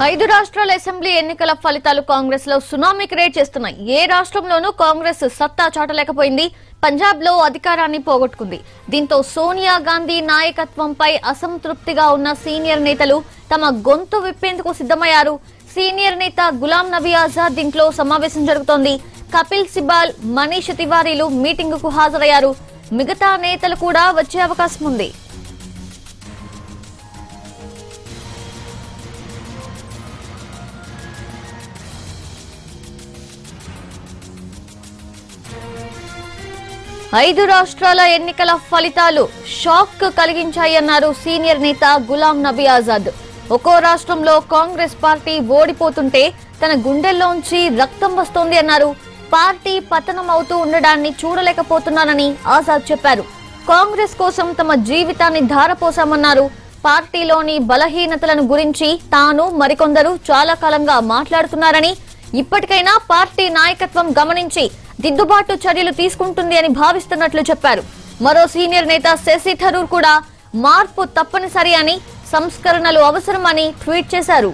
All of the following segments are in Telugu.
ఐదు రాష్ట్రాల అసెంబ్లీ ఎన్నికల ఫలితాలు కాంగ్రెస్ లో సునామీ క్రియేట్ చేస్తున్నాయి ఏ రాష్ట్రంలోనూ కాంగ్రెస్ సత్తా చాటలేకపోయింది పంజాబ్ లో అధికారాన్ని పోగొట్టుకుంది దీంతో సోనియా గాంధీ నాయకత్వంపై అసంతృప్తిగా ఉన్న సీనియర్ నేతలు తమ గొంతు విప్పేందుకు సిద్ధమయ్యారు సీనియర్ నేత గులాం నబీ ఆజాద్ దీంట్లో సమావేశం జరుగుతోంది కపిల్ సిబాల్ మనీష్ తివారీలు మీటింగ్ కు హాజరయ్యారు మిగతా నేతలు కూడా వచ్చే అవకాశం ఉంది ఐదు రాష్ట్రాల ఎన్నికల ఫలితాలు షాక్ కలిగించాయన్నారు సీనియర్ నేత గులాం నబీ ఆజాద్ ఒక్కో రాష్ట్రంలో కాంగ్రెస్ పార్టీ ఓడిపోతుంటే తన గుండెల్లోంచి రక్తం వస్తోంది అన్నారు పార్టీ పతనం అవుతూ ఉండడాన్ని చూడలేకపోతున్నానని ఆజాద్ చెప్పారు కాంగ్రెస్ కోసం తమ జీవితాన్ని ధారపోశామన్నారు పార్టీలోని బలహీనతలను గురించి తాను మరికొందరు చాలా కాలంగా మాట్లాడుతున్నారని ఇప్పటికైనా పార్టీ నాయకత్వం గమనించి దిద్దుబాటు చర్యలు తీసుకుంటుంది అని భావిస్తున్నట్లు చెప్పారు మరో సీనియర్ నేత శశి థరూర్ కూడా మార్పు తప్పనిసరి అని సంస్కరణలు అవసరమని ట్వీట్ చేశారు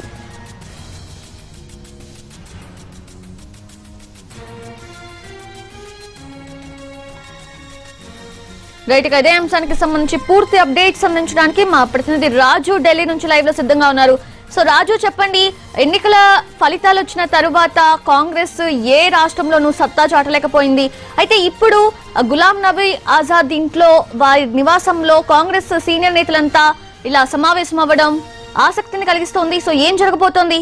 రైట్ ఇక అదే అంశానికి సంబంధించి పూర్తి అప్డేట్స్ అందించడానికి మా ప్రతినిధి రాజు ఢిల్లీ నుంచి లైవ్ లో సిద్ధంగా ఉన్నారు సో రాజు చెప్పండి ఎన్నికల ఫలితాలు వచ్చిన తరువాత కాంగ్రెస్ ఏ రాష్ట్రంలోనూ సత్తా చాటలేకపోయింది అయితే ఇప్పుడు ఆ, గులాం నబీ ఆజాద్ ఇంట్లో వారి నివాసంలో కాంగ్రెస్ సీనియర్ నేతలంతా ఇలా సమావేశం అవ్వడం ఆసక్తిని కలిగిస్తోంది సో ఏం జరగబోతోంది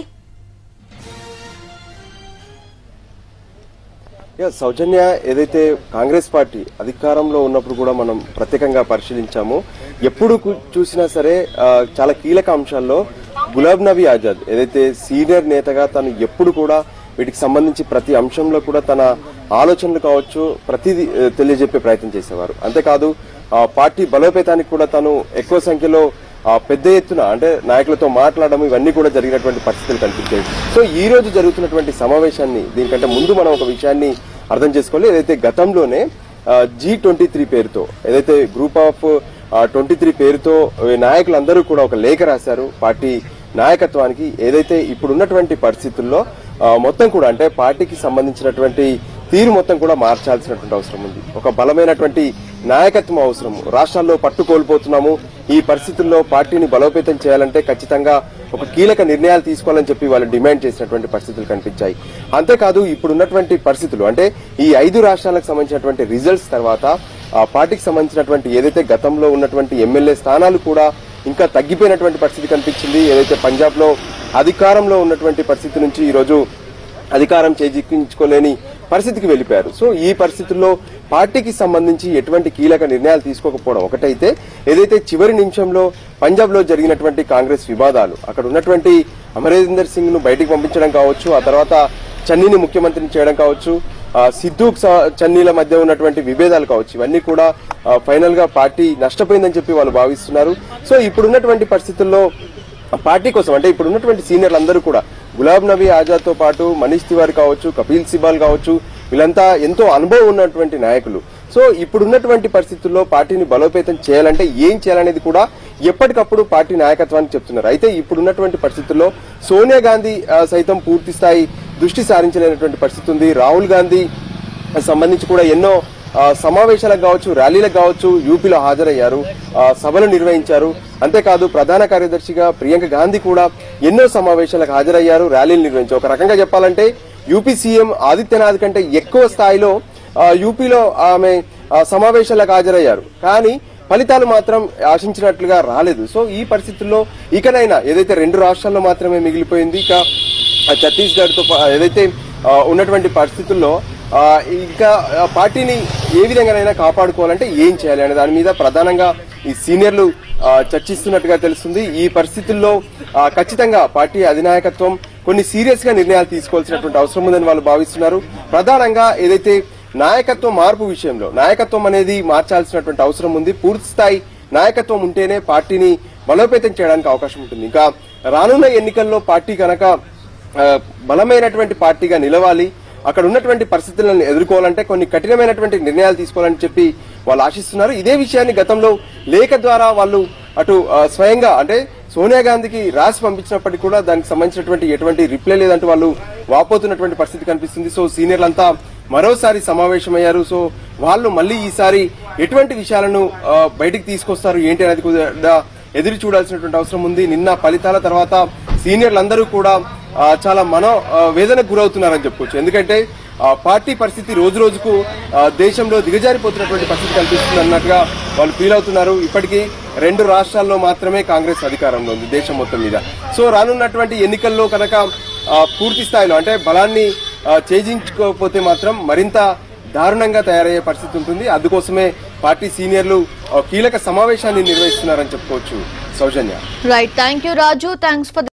యా, సౌజన్య ఏదైతే కాంగ్రెస్ పార్టీ అధికారంలో ఉన్నప్పుడు కూడా మనం ప్రత్యేకంగా పరిశీలించాము ఎప్పుడు కు- చూసినా సరే ఆ, చాలా కీలక అంశాల్లో గులాబ్ నబీ ఆజాద్ ఏదైతే సీనియర్ నేతగా తను ఎప్పుడు కూడా వీటికి సంబంధించి ప్రతి అంశంలో కూడా తన ఆలోచనలు కావచ్చు ప్రతిదీ ఆ, తెలియజెప్పే ప్రయత్నం చేసేవారు అంతేకాదు ఆ, పార్టీ బలోపేతానికి కూడా తను ఎక్కువ సంఖ్యలో ఆ పెద్ద ఎత్తున అంటే నాయకులతో మాట్లాడడం ఇవన్నీ కూడా జరిగినటువంటి పరిస్థితులు కనిపించాయి సో ఈ రోజు జరుగుతున్నటువంటి సమావేశాన్ని దీనికంటే ముందు మనం ఒక విషయాన్ని అర్థం చేసుకోవాలి ఏదైతే గతంలోనే జీ ట్వంటీ త్రీ పేరుతో ఏదైతే గ్రూప్ ఆఫ్ ట్వంటీ త్రీ పేరుతో ఈ నాయకులందరూ కూడా ఒక లేఖ రాశారు పార్టీ నాయకత్వానికి ఏదైతే ఇప్పుడున్నటువంటి పరిస్థితుల్లో ఆ, మొత్తం కూడా అంటే పార్టీకి సంబంధించినటువంటి తీరు మొత్తం కూడా మార్చాల్సినటువంటి అవసరం ఉంది ఒక బలమైనటువంటి నాయకత్వం అవసరం రాష్ట్రాల్లో పట్టు కోల్పోతున్నాము ఈ పరిస్థితుల్లో పార్టీని బలోపేతం చేయాలంటే ఖచ్చితంగా ఒక కీలక నిర్ణయాలు తీసుకోవాలని చెప్పి వాళ్ళు డిమాండ్ చేసినటువంటి పరిస్థితులు కనిపించాయి అంతేకాదు ఇప్పుడున్నటువంటి పరిస్థితులు అంటే ఈ ఐదు రాష్ట్రాలకు సంబంధించినటువంటి రిజల్ట్స్ తర్వాత ఆ పార్టీకి సంబంధించినటువంటి ఏదైతే గతంలో ఉన్నటువంటి ఎమ్మెల్యే స్థానాలు కూడా ఇంకా తగ్గిపోయినటువంటి పరిస్థితి కనిపించింది ఏదైతే పంజాబ్ లో అధికారంలో ఉన్నటువంటి పరిస్థితి నుంచి ఈ రోజు అధికారం చేజిక్కించుకోలేని పరిస్థితికి వెళ్ళిపోయారు సో ఈ పరిస్థితుల్లో పార్టీకి సంబంధించి ఎటువంటి కీలక నిర్ణయాలు తీసుకోకపోవడం ఒకటైతే ఏదైతే చివరి నిమిషంలో పంజాబ్ లో జరిగినటువంటి కాంగ్రెస్ వివాదాలు అక్కడ ఉన్నటువంటి అమరేందర్ సింగ్ ను బయటికి పంపించడం కావచ్చు ఆ తర్వాత చన్నీని ముఖ్యమంత్రిని చేయడం కావచ్చు ఆ, సిద్ధు స- చన్నీల మధ్య ఉన్నటువంటి విభేదాలు కావచ్చు ఇవన్నీ కూడా ఆ, ఫైనల్ గా పార్టీ నష్టపోయిందని చెప్పి వాళ్ళు భావిస్తున్నారు సో ఇప్పుడున్నటువంటి పరిస్థితుల్లో పార్టీ కోసం అంటే ఇప్పుడు ఉన్నటువంటి సీనియర్లు అందరూ కూడా గులాబ్ నబీ ఆజాద్ తో పాటు మనీష్ తివారీ కావచ్చు కపిల్ సిబాల్ కావచ్చు వీళ్ళంతా ఎంతో అనుభవం ఉన్నటువంటి నాయకులు సో ఇప్పుడున్నటువంటి పరిస్థితుల్లో పార్టీని బలోపేతం చేయాలంటే ఏం చేయాలనేది కూడా ఎప్పటికప్పుడు పార్టీ నాయకత్వానికి చెప్తున్నారు అయితే ఇప్పుడున్నటువంటి పరిస్థితుల్లో సోనియా గాంధీ ఆ, సైతం పూర్తి స్థాయి దృష్టి సారించలేనటువంటి పరిస్థితి ఉంది రాహుల్ గాంధీ సంబంధించి కూడా ఎన్నో ఆ, సమావేశాలకు కావచ్చు ర్యాలీలకు కావచ్చు యూపీలో హాజరయ్యారు ఆ, సభలు నిర్వహించారు అంతేకాదు ప్రధాన కార్యదర్శిగా ప్రియాంక గాంధీ కూడా ఎన్నో సమావేశాలకు హాజరయ్యారు ర్యాలీలు నిర్వహించారు ఒక రకంగా చెప్పాలంటే యూపీ సీఎం ఆదిత్యనాథ్ కంటే ఎక్కువ స్థాయిలో ఆ, యూపీలో ఆమె ఆ, సమావేశాలకు హాజరయ్యారు కానీ ఫలితాలు మాత్రం ఆశించినట్లుగా రాలేదు సో ఈ పరిస్థితుల్లో ఇకనైనా ఏదైతే రెండు రాష్ట్రాల్లో మాత్రమే మిగిలిపోయింది ఇక ఆ ఛత్తీస్గఢ్ తో పా- ఏదైతే ఆ, ఉన్నటువంటి పరిస్థితుల్లో ఆ, ఇంకా ఆ, పార్టీని ఏ విధంగానైనా కాపాడుకోవాలంటే ఏం చేయాలి అనే దాని మీద ప్రధానంగా ఈ సీనియర్లు ఆ, చర్చిస్తున్నట్టుగా తెలుస్తుంది ఈ పరిస్థితుల్లో ఆ, ఖచ్చితంగా పార్టీ అధినాయకత్వం కొన్ని సీరియస్ గా నిర్ణయాలు తీసుకోవాల్సినటువంటి అవసరం ఉందని వాళ్ళు భావిస్తున్నారు ప్రధానంగా ఏదైతే నాయకత్వం మార్పు విషయంలో నాయకత్వం అనేది మార్చాల్సినటువంటి అవసరం ఉంది పూర్తి స్థాయి నాయకత్వం ఉంటేనే పార్టీని బలోపేతం చేయడానికి అవకాశం ఉంటుంది ఇంకా రానున్న ఎన్నికల్లో పార్టీ కనుక ఆ, బలమైనటువంటి పార్టీగా నిలవాలి అక్కడ ఉన్నటువంటి పరిస్థితులను ఎదుర్కోవాలంటే కొన్ని కఠినమైనటువంటి నిర్ణయాలు తీసుకోవాలని చెప్పి వాళ్ళు ఆశిస్తున్నారు ఇదే విషయాన్ని గతంలో లేఖ ద్వారా వాళ్ళు అటు ఆ, స్వయంగా అంటే సోనియా గాంధీకి రాసి పంపించినప్పటికీ కూడా దానికి సంబంధించినటువంటి ఎటువంటి రిప్లై లేదంటూ వాళ్ళు వాపోతున్నటువంటి పరిస్థితి కనిపిస్తుంది సో సీనియర్లంతా మరోసారి సమావేశమయ్యారు సో వాళ్ళు మళ్ళీ ఈసారి ఎటువంటి విషయాలను ఆ, బయటికి తీసుకొస్తారు ఏంటి అనేది కూడా ఎదురు చూడాల్సినటువంటి అవసరం ఉంది నిన్న ఫలితాల తర్వాత సీనియర్లందరూ కూడా ఆ, చాలా మనో ఆ, వేదనకు గురవుతున్నారని చెప్పుకోవచ్చు ఎందుకంటే ఆ, పార్టీ పరిస్థితి రోజు రోజుకు ఆ, దేశంలో దిగజారిపోతున్నటువంటి పరిస్థితి కనిపిస్తుంది అన్నట్టుగా వాళ్ళు ఫీల్ అవుతున్నారు ఇప్పటికీ రెండు రాష్ట్రాల్లో మాత్రమే కాంగ్రెస్ అధికారంలో ఉంది దేశం మొత్తం మీద సో రానున్నటువంటి ఎన్నికల్లో కనుక ఆ, పూర్తి స్థాయిలో అంటే బలాన్ని ఆ, చేజించుకోకపోతే మాత్రం మరింత దారుణంగా తయారయ్యే పరిస్థితి ఉంటుంది అందుకోసమే పార్టీ సీనియర్లు ఆ, కీలక సమావేశాన్ని నిర్వహిస్తున్నారని చెప్పుకోవచ్చు Soujanya right thank you Raju thanks for